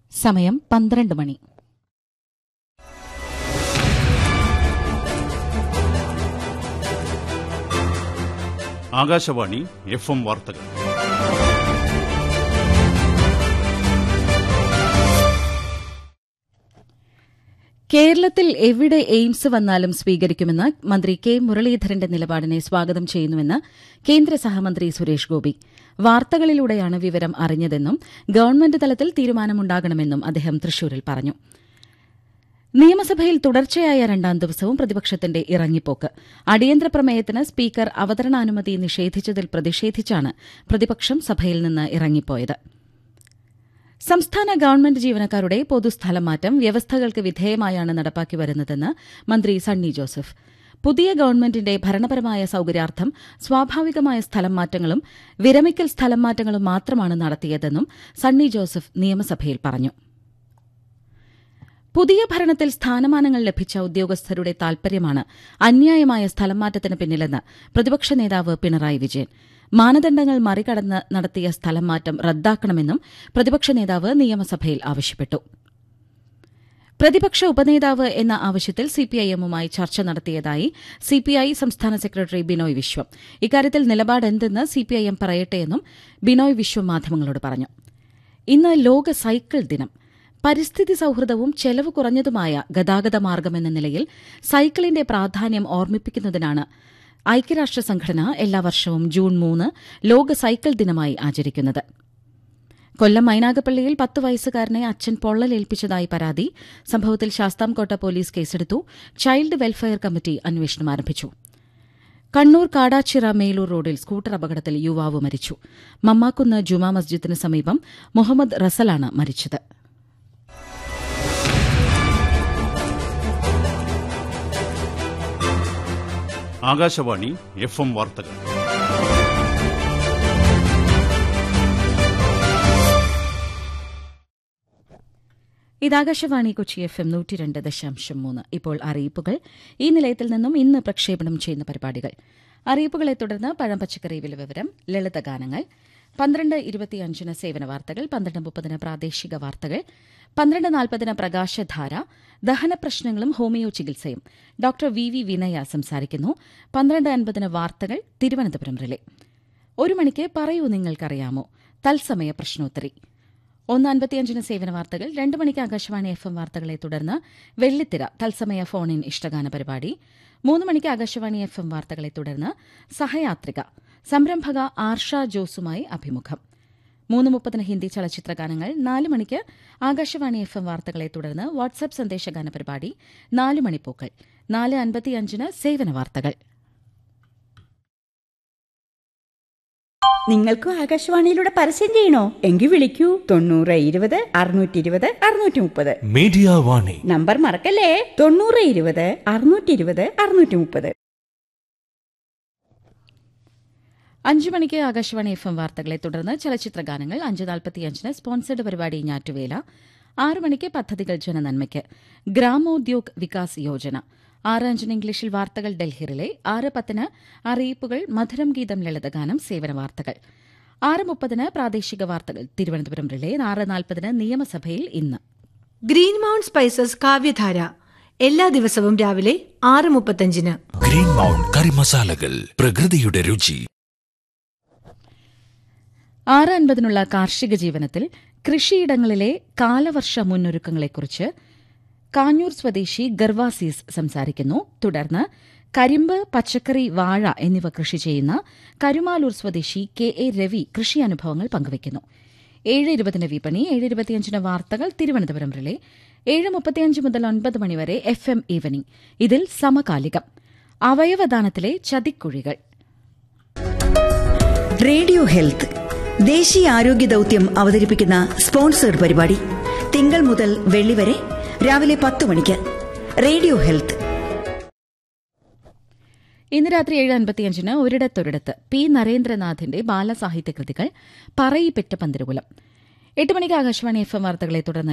സമയം പന്ത്രണ്ട് മണി Akashvani F M വാർത്തകൾ കേരളത്തിൽ എവിടെ എയിംസ് വന്നാലും സ്വീകരിക്കുമെന്ന് മന്ത്രി കെ മുരളീധരന്റെ നിലപാടിനെ സ്വാഗതം ചെയ്യുന്നുവെന്ന് കേന്ദ്ര സഹമന്ത്രി സുരേഷ് ഗോപി വാർത്തകളിലൂടെയാണ് വിവരം അറിഞ്ഞതെന്നും ഗവൺമെന്റ് തലത്തിൽ തീരുമാനമുണ്ടാകണമെന്നും അദ്ദേഹം തൃശൂരിൽ പറഞ്ഞു നിയമസഭയിൽ തുടർച്ചയായ രണ്ടാം ദിവസവും പ്രതിപക്ഷത്തിന്റെ ഇറങ്ങിപ്പോക്ക് അടിയന്തര പ്രമേയത്തിന് സ്പീക്കർ അവതരണാനുമതി നിഷേധിച്ചതിൽ പ്രതിഷേധിച്ചാണ് പ്രതിപക്ഷം സഭയിൽ നിന്ന് ഇറങ്ങിപ്പോയത് സംസ്ഥാന ഗവൺമെന്റ് ജീവനക്കാരുടെ പൊതുസ്ഥലം മാറ്റം വ്യവസ്ഥകൾക്ക് വിധേയമായാണ് നടപ്പാക്കി വരുന്നതെന്ന് മന്ത്രി സണ്ണി ജോസഫ് പുതിയ ഗവൺമെന്റിന്റെ ഭരണപരമായ സൌകര്യാർത്ഥം സ്വാഭാവികമായ സ്ഥലം മാറ്റങ്ങളും വിരമിക്കൽ സ്ഥലം മാറ്റങ്ങളും മാത്രമാണ് നടത്തിയതെന്നും സണ്ണി ജോസഫ് നിയമസഭയിൽ പറഞ്ഞു പുതിയ ഭരണത്തിൽ സ്ഥാനമാനങ്ങൾ ലഭിച്ച ഉദ്യോഗസ്ഥരുടെ താൽപര്യമാണ് അന്യായമായ സ്ഥലം മാറ്റത്തിന് പിന്നിലെന്ന് പ്രതിപക്ഷ നേതാവ് പിണറായി വിജയൻ മാനദണ്ഡങ്ങൾ മറികടന്ന് നടത്തിയ സ്ഥലം മാറ്റം റദ്ദാക്കണമെന്നും പ്രതിപക്ഷ നേതാവ് നിയമസഭയിൽ ആവശ്യപ്പെട്ടു പ്രതിപക്ഷ ഉപനേതാവ് എന്ന ആവശ്യത്തിൽ സിപിഐഎമ്മുമായി ചർച്ച നടത്തിയതായി സിപിഐ സംസ്ഥാന സെക്രട്ടറി ബിനോയ് വിശ്വം ഇക്കാര്യത്തിൽ നിലപാടെന്തെന്ന് സിപിഐഎം പറയട്ടെയെന്നും ബിനോയ് വിശ്വം മാധ്യമങ്ങളോട് പറഞ്ഞു ഇന്ന് ലോക സൈക്കിൾ ദിനം പരിസ്ഥിതി സൌഹൃദവും ചെലവ് കുറഞ്ഞതുമായ ഗതാഗത മാർഗമെന്ന നിലയിൽ സൈക്കിളിന്റെ പ്രാധാന്യം ഓർമ്മിപ്പിക്കുന്നതിനാണ് ഐക്യരാഷ്ട്ര സംഘടന എല്ലാ വർഷവും ജൂൺ മൂന്ന് ലോക സൈക്കിൾ ദിനമായി ആചരിക്കുന്നത് കൊല്ലം മൈനാഗപ്പള്ളിയിൽ പത്ത് വയസ്സുകാരനെ അച്ഛൻ പൊള്ളലേൽപ്പിച്ചതായി പരാതി സംഭവത്തിൽ ശാസ്താംകോട്ട പോലീസ് കേസെടുത്തു ചൈൽഡ് വെൽഫെയർ കമ്മിറ്റി അന്വേഷണം ആരംഭിച്ചു കണ്ണൂർ കാടാച്ചിറ മേലൂർ റോഡിൽ സ്കൂട്ടർ അപകടത്തിൽ യുവാവ് മരിച്ചു മമ്മാക്കുന്ന് ജുമാ മസ്ജിദിന് സമീപം മുഹമ്മദ് റസലാണ് മരിച്ചത് ആകാശവാണി എഫ് എം വാർത്തകൾ ഇത് ആകാശവാണി കൊച്ചി എഫ് എം നൂറ്റി രണ്ട് ദശാംശം മൂന്ന് ഇപ്പോൾ അറിയിപ്പുകൾ ഈ നിലയത്തിൽ നിന്നും ഇന്ന് പ്രക്ഷേപണം ചെയ്യുന്ന പരിപാടികൾ അറിയിപ്പുകളെ തുടർന്ന് പഴം പച്ചക്കറി വില വിവരം ലളിതഗാനങ്ങൾ പന്ത്രണ്ട് ഇരുപത്തിയഞ്ചിന് സേവന വാർത്തകൾ പന്ത്രണ്ട് മുപ്പതിന് പ്രാദേശിക വാർത്തകൾ പന്ത്രണ്ട് നാൽപ്പതിന് പ്രകാശധാര ദഹന പ്രശ്നങ്ങളും ഹോമിയോ ചികിത്സയും ഡോക്ടർ വി വി വിനയ സംസാരിക്കുന്നു പന്ത്രണ്ട് അൻപതിന് വാർത്തകൾ തിരുവനന്തപുരം റിലേ ഒരു മണിക്ക് പറയൂ നിങ്ങൾക്കറിയാമോ തത്സമയ പ്രശ്നോത്തരി ഒന്ന് അൻപത്തിയഞ്ചിന് സേവന വാർത്തകൾ രണ്ട് മണിക്ക് ആകാശവാണി എഫ് എം വാർത്തകളെ തുടർന്ന് വെള്ളിത്തിര തത്സമയ ഫോൺ ഇൻ ഇഷ്ടഗാന പരിപാടി മൂന്ന് മണിക്ക് ആകാശവാണി എഫ് എം വാർത്തകളെ തുടർന്ന് സഹയാത്രിക സംരംഭക ആർഷ ജോസുമായി അഭിമുഖം മൂന്ന് മുപ്പതിന് ഹിന്ദി ചലച്ചിത്ര ഗാനങ്ങൾ നാല് മണിക്ക് ആകാശവാണി എഫ് എം വാർത്തകളെ തുടർന്ന് വാട്സ്ആപ്പ് സന്ദേശഗാന പരിപാടി നാല് മണിപ്പൂക്കൾ നാല് അൻപത്തിയഞ്ചിന് സേവന വാർത്തകൾ നിങ്ങൾക്കും ആകാശവാണിയിലൂടെ പരസ്യം ചെയ്യണോ എങ്കിൽ വിളിക്കൂ തൊണ്ണൂറ് ഇരുപത് അറുന്നൂറ്റി ഇരുപത് അറുന്നൂറ്റി മുപ്പത് മീഡിയ വാണി നമ്പർ മറക്കല്ലേ തൊണ്ണൂറ് ഇരുപത് അറുന്നൂറ്റി ഇരുപത് അറുന്നൂറ്റി മുപ്പത് അഞ്ചു മണിക്ക് ആകാശവാണി എഫ് എം വാർത്തകളെ തുടർന്ന് ചലച്ചിത്ര ഗാനങ്ങൾ അഞ്ച് നാൽപ്പത്തിയഞ്ചിന് സ്പോൺസർഡ് പരിപാടി ഞാറ്റുവേല ആറ് മണിക്ക് പദ്ധതികൾ ജനനന്മയ്ക്ക് ഗ്രാമോദ്യോഗ് വികാസ് യോജന ആറ് അഞ്ചിന് ഇംഗ്ലീഷിൽ വാർത്തകൾ ഡൽഹിയിലെ ആറ് പത്തിന് അറിയിപ്പുകൾ മധുരം ഗീതം ലളിതഗാനം സേവന വാർത്തകൾ ആറ് മുപ്പതിന് പ്രാദേശിക വാർത്തകൾ തിരുവനന്തപുരം റിലേ ആറ് നാൽപ്പതിന് നിയമസഭയിൽ ഇന്ന് ഗ്രീൻ മൗണ്ട് സ്പൈസസ് കാവ്യധാര എല്ലാ ദിവസവും രാവിലെ ആറ് മുപ്പത്തഞ്ചിന് ഗ്രീൻ മൗണ്ട് കറി മസാലകൾ പ്രകൃതിയുടെ രുചി ആറ് അൻപതിനുള്ള കാർഷിക ജീവനത്തിൽ കൃഷിയിടങ്ങളിലെ കാലവർഷ മുന്നൊരുക്കങ്ങളെക്കുറിച്ച് കാഞ്ഞൂർ സ്വദേശി ഗർവാസീസ് സംസാരിക്കുന്നു തുടർന്ന് കരിമ്പ് പച്ചക്കറി വാഴ എന്നിവ കൃഷി ചെയ്യുന്ന കരുമാലൂർ സ്വദേശി കെ എ രവി കൃഷി അനുഭവങ്ങൾ പങ്കുവയ്ക്കുന്നു ഏഴ് ഇരുപതിന് വിപണി ഏഴ് ഇരുപത്തിയഞ്ചിന് വാർത്തകൾ തിരുവനന്തപുരം റിലേ ഏഴ് മുപ്പത്തിയഞ്ച് മുതൽ ഒൻപത് മണിവരെ എഫ് എം ഈവനിംഗ് ഇതിൽ സമകാലികം അവയവദാനത്തിലെ ചതിക്കുഴികൾ റേഡിയോ ഹെൽത്ത് ദേശീയ ആരോഗ്യ ദൌത്യം അവതരിപ്പിക്കുന്ന സ്പോൺസേഡ് പരിപാടി തിങ്കൾ മുതൽ വെള്ളി വരെ രാവിലെ പത്ത് മണിക്ക് റേഡിയോ ഹെൽത്ത് ഇന്ന് രാത്രി ഏഴ് അൻപത്തിയഞ്ചിന് ഒരിടത്തൊരിടത്ത് പി നരേന്ദ്രനാഥിന്റെ ബാലസാഹിത്യ കൃതികൾ പറയിപ്പെറ്റ പന്തിരുകുലം എട്ട് മണിക്ക് ആകാശവാണി എഫ് എം വാർത്തകളെ തുടർന്ന്